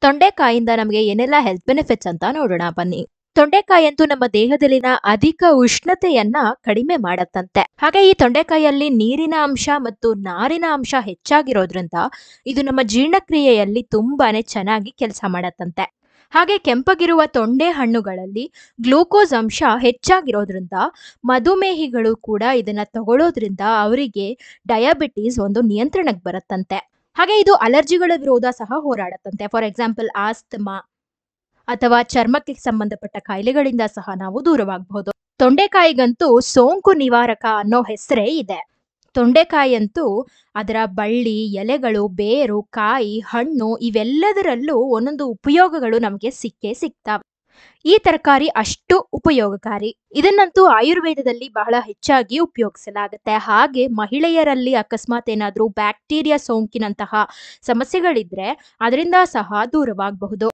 ತೊಂಡೆಕಾಯಿಂದ ನಮಗೆ ಏನೆಲ್ಲ health benefits ಅಂತ ನೋಡೋಣ ಬನ್ನಿ ತೊಂಡೆಕಾಯಿ ಅಂತೂ ನಮ್ಮ ದೇಹದಲ್ಲಿನ ಅಧಿಕ ಉಷ್ಣತೆಯನ್ನ ಕಡಿಮೆ ಮಾಡತ್ತಂತೆ ಹಾಗೆ ಈ ತೊಂಡೆಕಾಯಲ್ಲಿ ನೀರಿನ ಅಂಶ ಮತ್ತು ನಾರಿನ ಅಂಶ ಹೆಚ್ಚಾಗಿರೋದ್ರಿಂದ ಇದು ನಮ್ಮ ಜೀರ್ಣಕ್ರಿಯೆಯಲ್ಲಿ ತುಂಬಾನೇ ಚೆನ್ನಾಗಿ ಕೆಲಸ ಮಾಡತ್ತಂತೆ ಹಾಗೆ ಕೆಂಪಗಿರುವ ತೊಂಡೆ ಹಣ್ಣುಗಳಲ್ಲಿ ಗ್ಲೂಕೋಸ್ ಅಂಶ ಹೆಚ್ಚಾಗಿರೋದ್ರಿಂದ ಮಧುಮೇಹಿಗಳು ಕೂಡ ಇದನ್ನ ತಗೊಳ್ಳೋದ್ರಿಂದ ಅವರಿಗೆ ಡಯಾಬಿಟೀಸ್ ಒಂದು ನಿಯಂತ್ರಣಕ್ಕೆ ಬರುತ್ತಂತೆ ಹಾಗೆ ಇದು ಅಲರ್ಜಿಗಳ ವಿರೋಧ ಸಹ ಹೋರಾಡತ್ತಂತೆ ಫಾರ್ ಎಕ್ಸಾಂಪಲ್ ಆಸ್ತಮಾ ಅಥವಾ ಚರ್ಮಕ್ಕೆ ಸಂಬಂಧಪಟ್ಟ ಕಾಯಿಲೆಗಳಿಂದ ಸಹ ನಾವು ದೂರವಾಗಬಹುದು ತೊಂಡೆಕಾಯಿಗಂತೂ ಸೋಂಕು ನಿವಾರಕ ಅನ್ನೋ ಹೆಸರೇ ಇದೆ ತೊಂಡೆಕಾಯಂತೂ ಅದರ ಬಳ್ಳಿ ಎಲೆಗಳು ಬೇರು ಕಾಯಿ ಹಣ್ಣು ಇವೆಲ್ಲದರಲ್ಲೂ ಒಂದೊಂದು ಉಪಯೋಗಗಳು ನಮಗೆ ಸಿಕ್ಕೇ ಸಿಗ್ತಾವೆ ಈ ತರಕಾರಿ ಅಷ್ಟು ಉಪಯೋಗಕಾರಿ ಇದನ್ನಂತೂ ಆಯುರ್ವೇದದಲ್ಲಿ ಬಹಳ ಹೆಚ್ಚಾಗಿ ಉಪಯೋಗಿಸಲಾಗುತ್ತೆ ಹಾಗೆ ಮಹಿಳೆಯರಲ್ಲಿ ಅಕಸ್ಮಾತ್ ಏನಾದರೂ ಬ್ಯಾಕ್ಟೀರಿಯಾ ಸೋಂಕಿನಂತಹ ಸಮಸ್ಯೆಗಳಿದ್ರೆ ಅದರಿಂದ ಸಹ ದೂರವಾಗಬಹುದು